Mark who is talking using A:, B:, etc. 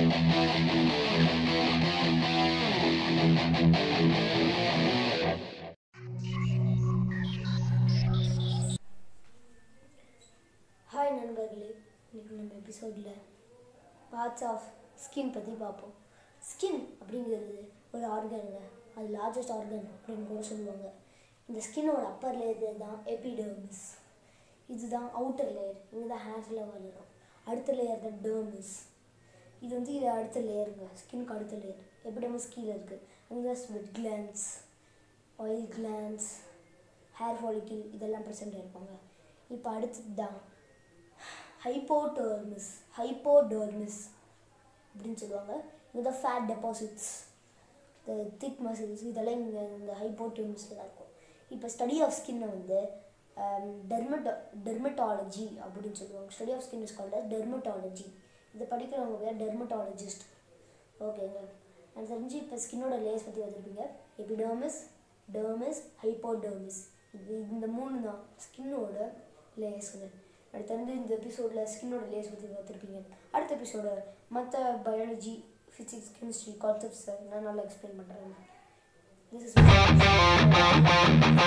A: hi நண்பர்களே இன்னைக்கு நம்ம எபிசோடில் பார்ட்ஸ் ஆஃப் ஸ்கின் பற்றி பார்ப்போம் ஸ்கின் அப்படிங்கிறது ஒரு ஆர்கனுங்க அது லார்ஜஸ்ட் ஆர்கன் அப்படின்னு கூட சொல்லுவாங்க இந்த ஸ்கின்னோட அப்பர் லேயர் தான் எபிடர்மிஸ் இதுதான் அவுட்டர் லேயர் இங்கே தான் ஹேர்ஸில் வளரும் அடுத்த லேயர் தான் டெர்மிஸ் இது வந்து இது அடுத்த லேயருங்க ஸ்கின்க்கு அடுத்த லேயர் எபிடர்மிஸ் கீழே இருக்குது அங்கே sweat glands oil glands hair follicle இதெல்லாம் ப்ரெசென்ட் இருப்பாங்க இப்போ அடுத்தது தான் ஹைப்போடர்மிஸ் ஹைப்போடர்மிஸ் அப்படின்னு சொல்லுவாங்க இந்த ஃபேட் டெபாசிட்ஸ் இந்த திக் மசில்ஸ் இதெல்லாம் இங்கே இந்த ஹைப்போடர்மிஸில் தான் இருக்கும் இப்போ ஸ்டடி ஆஃப் ஸ்கின்னை வந்து டெர்மட்டோ டெர்மட்டாலஜி அப்படின்னு சொல்லுவாங்க study of skin is called dermatology இதை படிக்கிறவங்க பேர் டெர்மட்டாலஜிஸ்ட் ஓகேங்க எனக்கு தெரிஞ்சு இப்போ ஸ்கின்னோட லேயர்ஸ் பற்றி வந்திருப்பீங்க எபிடர்மிஸ் டெர்மிஸ் ஹைப்போடெர்மிஸ் இது இந்த மூணு தான் ஸ்கின்னோட லேயர்ஸுங்க அடுத்து வந்து இந்த எபிசோடில் ஸ்கின்னோட லேயர்ஸ் பற்றி பார்த்துருப்பீங்க அடுத்த எபிசோட மற்ற பயாலஜி ஃபிசிக்ஸ் கெமிஸ்ட்ரி கான்செப்ட்ஸை நான் நல்லா எக்ஸ்பிளைன் பண்ணுறேன் திஸ் இஸ்